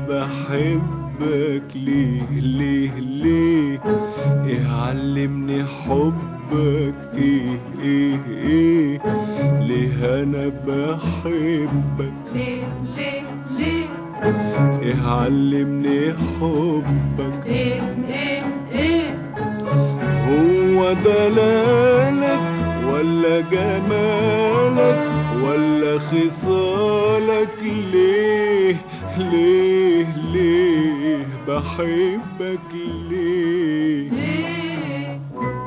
بحبك ليه ليه ليه ايه علمني حبك ايه ايه ايه ليه انا بحبك ليه ليه ليه ايه علمني حبك ايه ايه ايه هو دلالك ولا جمالك ولا خصالك ليه ليه ليه بحبك ليه ليه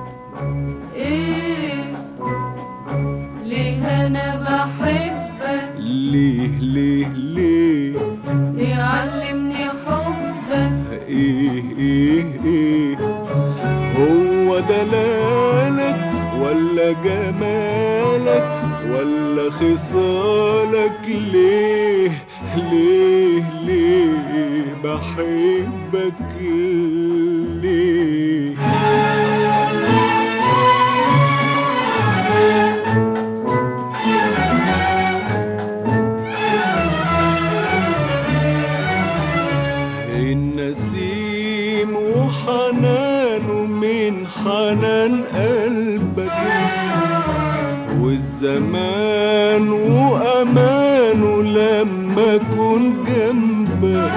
ايه ليه انا بحبك ليه ليه ليه يعلمني حبك ايه ايه ايه هو دلالك ولا جمالك ولا خصالك ليه ليه ليه بحبك ليه النسيم وحنانه من حنان قلبك والزمان وأمانه لما أكون جنبك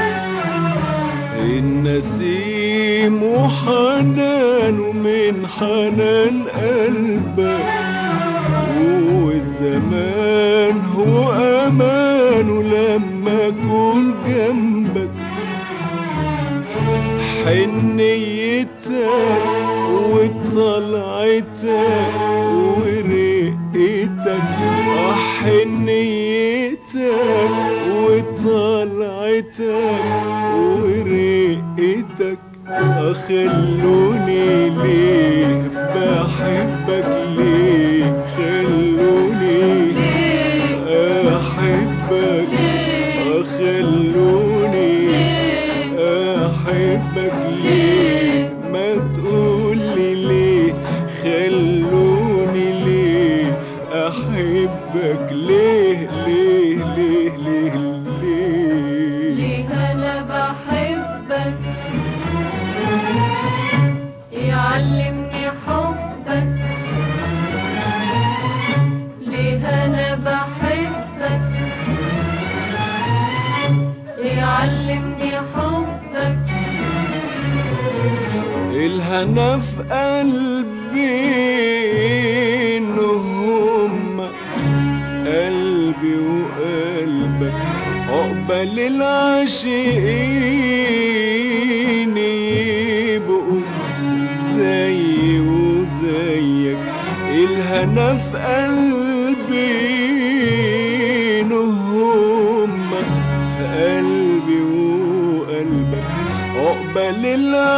النسيم وحنانه من حنان قلبك والزمان وأمانه لما أكون جنبك حنيتك وطلعتك ورقتك آه حنيتك وطلعتك ورقتك خلوني ليه بحبك ليه خلوني ليه احبك ليه خلوني احبك ليه ما تقولي ليه خلوني ليه احبك ليه ليه ليه ليه ليه ليه انا بحبك يعلمني حبك ليه انا بحبك يعلمني حبك الهنا في قلبي إن هما قلبي وقلبك عقبال العاشقين يبقوا زي وزيك الهنا في قلبي إن هما قلبي وقلبك عقبال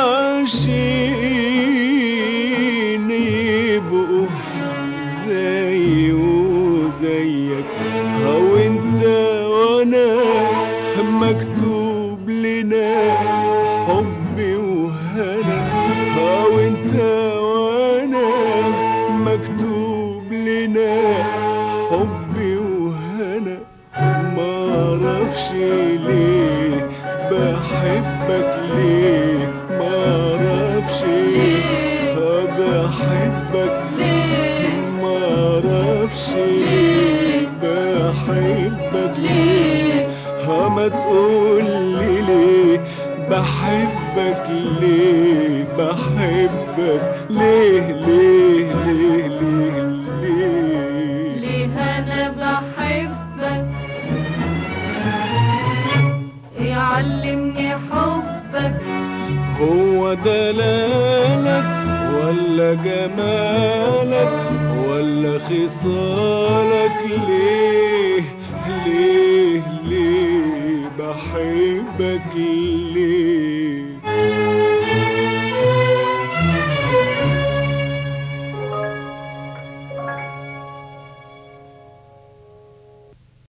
العاشقين يبقوا زي وزيك هو انت وانا مكتوب لنا حبي وهنا هو انت وانا مكتوب لنا حبي وهنا ما اعرفش ليه بحبك ليه ما اعرفش ليه؟ بحبك ليه ما اعرفش ليه؟ بحبك ليه ها ما تقولي ليه بحبك ليه بحبك ليه ليه ليه ليه ليه ليه انا بحبك يعلمني حبك هو دلالك ولا جمالك ولا خصالك ليه ليه ليه بحبك ليه